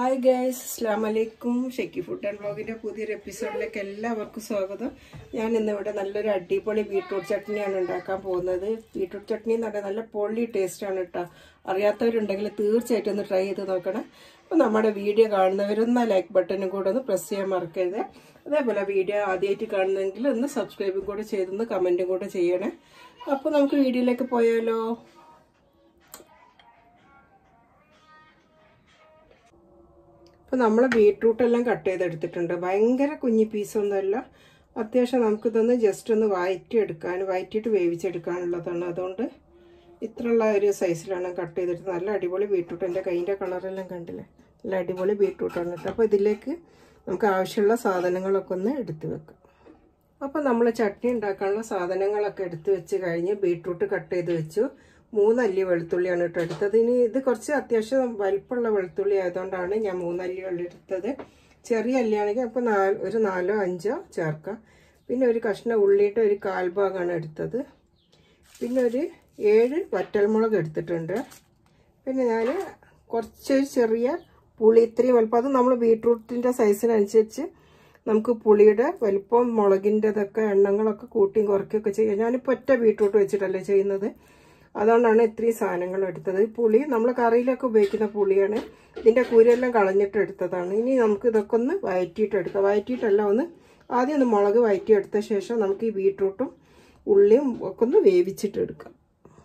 hi guys അസ്ലാം വലൈക്കും ഷെക്കി food and വ്ളോഗിൻ്റെ പുതിയൊരു എപ്പിസോഡിലേക്ക് എല്ലാവർക്കും സ്വാഗതം ഞാൻ ഇന്നിവിടെ നല്ലൊരു അടിപൊളി ബീട്രൂട്ട് ചട്നിയാണ് ഉണ്ടാക്കാൻ പോകുന്നത് ബീട്രൂട്ട് ചട്നി എന്ന് പറഞ്ഞാൽ നല്ല പൊള്ളി ടേസ്റ്റാണ് കേട്ടോ അറിയാത്തവരുണ്ടെങ്കിൽ തീർച്ചയായിട്ടും ഒന്ന് ട്രൈ ചെയ്ത് നോക്കണം അപ്പോൾ നമ്മുടെ വീഡിയോ കാണുന്നവരൊന്ന് ലൈക്ക് ബട്ടനും കൂടെ ഒന്ന് പ്രസ് ചെയ്യാൻ മറക്കരുത് അതേപോലെ വീഡിയോ ആദ്യമായിട്ട് കാണുന്നെങ്കിൽ ഒന്ന് സബ്സ്ക്രൈബും കൂടെ ചെയ്തൊന്ന് കമൻറ്റും കൂടെ ചെയ്യണേ അപ്പോൾ നമുക്ക് വീഡിയോയിലേക്ക് പോയാലോ അപ്പോൾ നമ്മൾ ബീട്രൂട്ട് എല്ലാം കട്ട് ചെയ്തെടുത്തിട്ടുണ്ട് ഭയങ്കര കുഞ്ഞി പീസൊന്നുമല്ല അത്യാവശ്യം നമുക്കിതൊന്ന് ജസ്റ്റ് ഒന്ന് വയറ്റി എടുക്കാൻ വയറ്റിയിട്ട് വേവിച്ചെടുക്കാനുള്ളതാണ് അതുകൊണ്ട് ഇത്രയുള്ള ഒരു സൈസിലാണ് കട്ട് ചെയ്തെടുത്തത് നല്ല അടിപൊളി ബീട്രൂട്ട് എൻ്റെ കൈൻ്റെ കളറെല്ലാം കണ്ടില്ലേ നല്ല അടിപൊളി ബീട്രൂട്ടാണ് കേട്ടോ അപ്പോൾ ഇതിലേക്ക് നമുക്ക് ആവശ്യമുള്ള സാധനങ്ങളൊക്കെ ഒന്ന് എടുത്ത് വെക്കാം അപ്പോൾ നമ്മൾ ചട്നി ഉണ്ടാക്കാനുള്ള സാധനങ്ങളൊക്കെ എടുത്ത് വെച്ച് കഴിഞ്ഞ് ബീട്രൂട്ട് കട്ട് ചെയ്ത് വെച്ചു മൂന്നല്ലി വെളുത്തുള്ളിയാണ് കേട്ടോ എടുത്തത് ഇനി ഇത് കുറച്ച് അത്യാവശ്യം വലിപ്പമുള്ള വെളുത്തുള്ളി ആയതുകൊണ്ടാണ് ഞാൻ മൂന്നല്ലി എടുത്തത് ചെറിയ അല്ലിയാണെങ്കിൽ അപ്പോൾ നാല് ഒരു നാലോ അഞ്ചോ ചേർക്കാം പിന്നെ ഒരു കഷ്ണം ഉള്ളിയിട്ട് ഒരു കാൽഭാഗമാണ് എടുത്തത് പിന്നെ ഒരു ഏഴ് വറ്റൽമുളക് എടുത്തിട്ടുണ്ട് പിന്നെ ഞാൻ കുറച്ച് ചെറിയ പുളി ഇത്രയും വലുപ്പം അത് നമ്മൾ ബീട്രൂട്ടിൻ്റെ സൈസിനനുസരിച്ച് നമുക്ക് പുളിയുടെ വലിപ്പം മുളകിൻ്റെതൊക്കെ എണ്ണങ്ങളൊക്കെ കൂട്ടിയും കുറയ്ക്കുകയൊക്കെ ചെയ്യാം ഞാനിപ്പോൾ ഒറ്റ ബീട്രൂട്ട് വെച്ചിട്ടല്ലേ ചെയ്യുന്നത് അതുകൊണ്ടാണ് ഇത്രയും സാധനങ്ങൾ എടുത്തത് പുളി നമ്മൾ കറിയിലൊക്കെ ഉപയോഗിക്കുന്ന പുളിയാണ് ഇതിൻ്റെ കുരെല്ലാം കളഞ്ഞിട്ട് എടുത്തതാണ് ഇനി നമുക്ക് ഇതൊക്കെ ഒന്ന് വയറ്റിയിട്ട് എടുക്കാം വയറ്റിയിട്ടെല്ലാം ഒന്ന് ആദ്യം ഒന്ന് മുളക് വയറ്റിയെടുത്ത ശേഷം നമുക്ക് ഈ ബീട്രൂട്ടും ഉള്ളിയും ഒക്കെ ഒന്ന് വേവിച്ചിട്ട് എടുക്കാം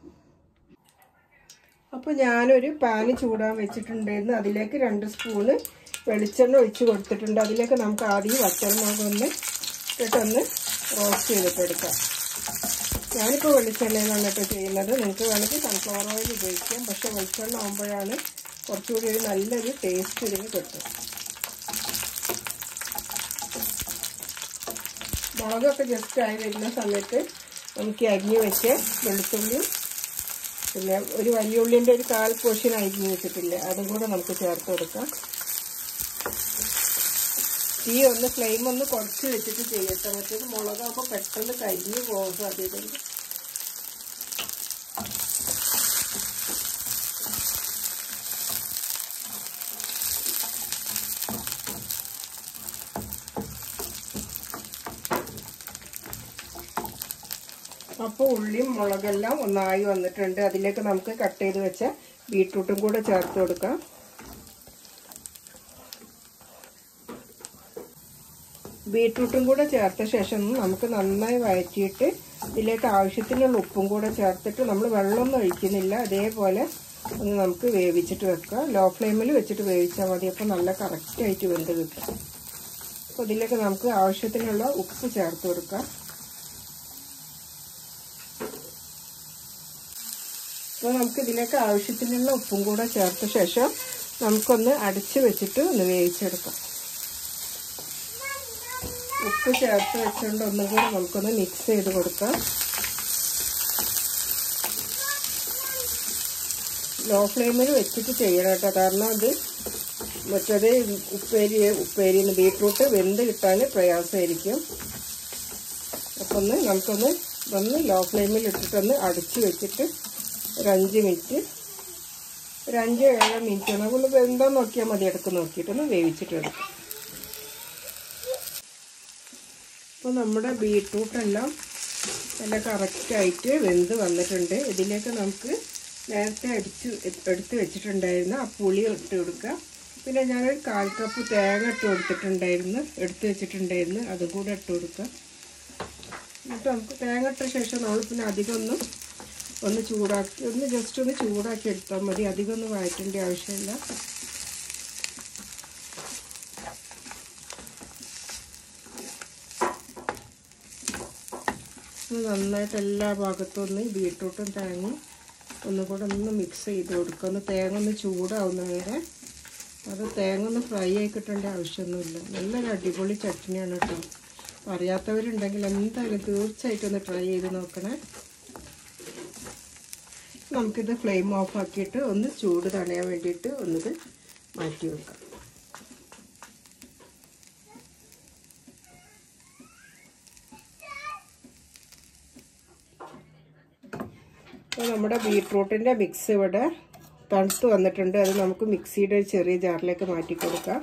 അപ്പോൾ ഞാനൊരു പാന് ചൂടാൻ വെച്ചിട്ടുണ്ടായിരുന്നു അതിലേക്ക് രണ്ട് സ്പൂണ് വെളിച്ചെണ്ണ ഒഴിച്ച് കൊടുത്തിട്ടുണ്ട് അതിലേക്ക് നമുക്ക് ആദ്യം വറ്റൽമുളക് ഒന്ന് ഇട്ടിട്ടൊന്ന് റോസ്റ്റ് ചെയ്തിട്ട് എടുക്കാം ഞാനിപ്പോൾ വെളിച്ചെണ്ണയിലാണ് കേട്ടോ ചെയ്യുന്നത് നിങ്ങൾക്ക് വേണമെങ്കിൽ സൺഫ്ലവർ ഓയിൽ ഉപയോഗിക്കാം പക്ഷേ വെളിച്ചെണ്ണ ആകുമ്പോഴാണ് കുറച്ചുകൂടി ഒരു നല്ലൊരു ടേസ്റ്റ് ഇതിന് കിട്ടും മുളകൊക്കെ ജസ്റ്റ് ആയി വരുന്ന സമയത്ത് നമുക്ക് അരിഞ്ഞ് വെച്ച് വെളുത്തുള്ളിയും പിന്നെ ഒരു വലിയ ഉള്ളിൻ്റെ ഒരു കാൽ പോർഷൻ അരിഞ്ഞ് വെച്ചിട്ടില്ലേ അതും കൂടെ നമുക്ക് ചേർത്ത് കൊടുക്കാം തീ ഒന്ന് ഫ്ലെയിം ഒന്ന് കുറച്ച് വെച്ചിട്ട് ചെയ്യട്ടെ മറ്റേത് മുളകാകുമ്പോൾ പെട്ടെന്ന് കരിഞ്ഞു പോകാൻ സാധ്യതയുണ്ട് അപ്പോൾ ഉള്ളിയും മുളകെല്ലാം ഒന്നായി വന്നിട്ടുണ്ട് അതിലേക്ക് നമുക്ക് കട്ട് ചെയ്ത് വെച്ച ബീട്രൂട്ടും കൂടെ ചേർത്ത് കൊടുക്കാം ബീട്രൂട്ടും കൂടെ ചേർത്ത ശേഷം നമുക്ക് നന്നായി വഴറ്റിയിട്ട് ഇതിലേക്ക് ആവശ്യത്തിനുള്ള ഉപ്പും കൂടെ ചേർത്തിട്ട് നമ്മൾ വെള്ളമൊന്നും ഒഴിക്കുന്നില്ല അതേപോലെ ഒന്ന് നമുക്ക് വേവിച്ചിട്ട് വെക്കുക ലോ ഫ്ലെയിമിൽ വെച്ചിട്ട് വേവിച്ചാൽ മതി അപ്പോൾ നല്ല കറക്റ്റായിട്ട് വെന്ത് കിട്ടും അപ്പോൾ ഇതിലേക്ക് നമുക്ക് ആവശ്യത്തിനുള്ള ഉപ്പ് ചേർത്ത് കൊടുക്കാം അപ്പോൾ നമുക്ക് ഇതിലേക്ക് ആവശ്യത്തിനുള്ള ഉപ്പും കൂടെ ചേർത്ത ശേഷം നമുക്കൊന്ന് അടച്ച് വെച്ചിട്ട് ഒന്ന് വേവിച്ചെടുക്കാം ഉപ്പ് ചേർത്ത് വെച്ചുകൊണ്ട് ഒന്നും കൂടെ നമുക്കൊന്ന് മിക്സ് ചെയ്ത് കൊടുക്കാം ലോ ഫ്ലെയിമിൽ വെച്ചിട്ട് ചെയ്യണം കേട്ടോ കാരണം അത് മറ്റേത് ഉപ്പേരി ഉപ്പേരി ബീട്രൂട്ട് വെന്ത് കിട്ടാൻ പ്രയാസമായിരിക്കും അപ്പം ഒന്ന് നമുക്കൊന്ന് ഒന്ന് ലോ ഫ്ലെയിമിൽ ഇട്ടിട്ടൊന്ന് അടിച്ച് വെച്ചിട്ട് ഒരു അഞ്ച് മിനിറ്റ് ഒരു അഞ്ച് ഏഴ് മിനിറ്റ് നമുക്ക് വെന്തോ നോക്കിയാൽ മതി ഇടക്ക് നോക്കിയിട്ടൊന്ന് വേവിച്ചിട്ട് എടുക്കാം അപ്പോൾ നമ്മുടെ ബീട്രൂട്ടെല്ലാം നല്ല കറക്റ്റായിട്ട് വെന്ത് വന്നിട്ടുണ്ട് ഇതിലേക്ക് നമുക്ക് നേരത്തെ അടിച്ച് എടുത്ത് വെച്ചിട്ടുണ്ടായിരുന്ന ആ പുളി ഇട്ട് കൊടുക്കുക പിന്നെ ഞാനൊരു കാൽ കപ്പ് തേങ്ങ ഇട്ട് കൊടുത്തിട്ടുണ്ടായിരുന്നു എടുത്ത് വെച്ചിട്ടുണ്ടായിരുന്നു അതും കൂടെ ഇട്ട് കൊടുക്കുക എന്നിട്ട് നമുക്ക് തേങ്ങ ഇട്ട ശേഷം നമ്മൾ പിന്നെ അധികം ഒന്നും ഒന്ന് ചൂടാക്കി ഒന്ന് ജസ്റ്റ് ഒന്ന് ചൂടാക്കി എടുത്താൽ മതി അധികം ഒന്നും വഴറ്റേണ്ട ആവശ്യമില്ല നന്നായിട്ട് എല്ലാ ഭാഗത്തും ഒന്ന് ബീട്രൂട്ടും തേങ്ങയും ഒന്നുകൂടെ ഒന്ന് മിക്സ് ചെയ്ത് കൊടുക്കുക ഒന്ന് തേങ്ങ ഒന്ന് ചൂടാവുന്ന വരെ അത് തേങ്ങ ഒന്ന് ഫ്രൈ ആയി കിട്ടേണ്ട ആവശ്യമൊന്നുമില്ല നല്ലൊരു അടിപൊളി ചട്നിയാണ് കേട്ടോ അറിയാത്തവരുണ്ടെങ്കിൽ എന്തായാലും തീർച്ചയായിട്ടും ഒന്ന് ട്രൈ ചെയ്ത് നോക്കണേ നമുക്കിത് ഫ്ലെയിം ഓഫ് ആക്കിയിട്ട് ഒന്ന് ചൂട് തണയാൻ വേണ്ടിയിട്ട് ഒന്നിത് മാറ്റി വെക്കാം അപ്പോൾ നമ്മുടെ ബീട്രൂട്ടിൻ്റെ മിക്സ് ഇവിടെ തണുത്ത് വന്നിട്ടുണ്ട് അത് നമുക്ക് മിക്സിയുടെ ഒരു ചെറിയ ജാറിലേക്ക് മാറ്റി കൊടുക്കാം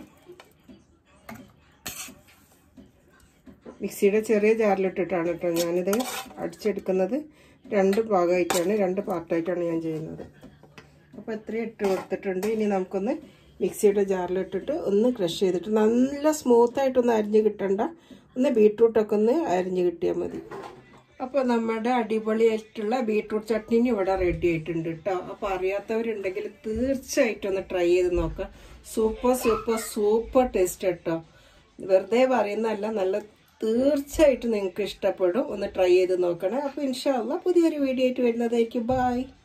മിക്സിയുടെ ചെറിയ ജാറിലിട്ടിട്ടാണ് കേട്ടോ ഞാനിത് അടിച്ചെടുക്കുന്നത് രണ്ട് ഭാഗമായിട്ടാണ് രണ്ട് പാർട്ടായിട്ടാണ് ഞാൻ ചെയ്യുന്നത് അപ്പോൾ ഇത്രയും ഇട്ട് കൊടുത്തിട്ടുണ്ട് ഇനി നമുക്കൊന്ന് മിക്സിയുടെ ജാറിലിട്ടിട്ട് ഒന്ന് ക്രഷ് ചെയ്തിട്ട് നല്ല സ്മൂത്തായിട്ടൊന്ന് അരിഞ്ഞ് കിട്ടണ്ട ഒന്ന് ബീട്രൂട്ടൊക്കെ ഒന്ന് അരിഞ്ഞ് കിട്ടിയാൽ മതി അപ്പോൾ നമ്മുടെ അടിപൊളിയായിട്ടുള്ള ബീട്രൂട്ട് ചട്നി ഇവിടെ റെഡി ആയിട്ടുണ്ട് കേട്ടോ അപ്പോൾ അറിയാത്തവരുണ്ടെങ്കിൽ തീർച്ചയായിട്ടും ഒന്ന് ട്രൈ ചെയ്ത് നോക്കാം സൂപ്പർ സൂപ്പർ സൂപ്പർ ടേസ്റ്റ് കേട്ടോ വെറുതെ പറയുന്നതല്ല നല്ല തീർച്ചയായിട്ടും നിങ്ങൾക്ക് ഇഷ്ടപ്പെടും ഒന്ന് ട്രൈ ചെയ്ത് നോക്കണേ അപ്പോൾ ഇൻഷാല്ല പുതിയൊരു വീഡിയോ ആയിട്ട് വരുന്നതായിരിക്കും ബായ്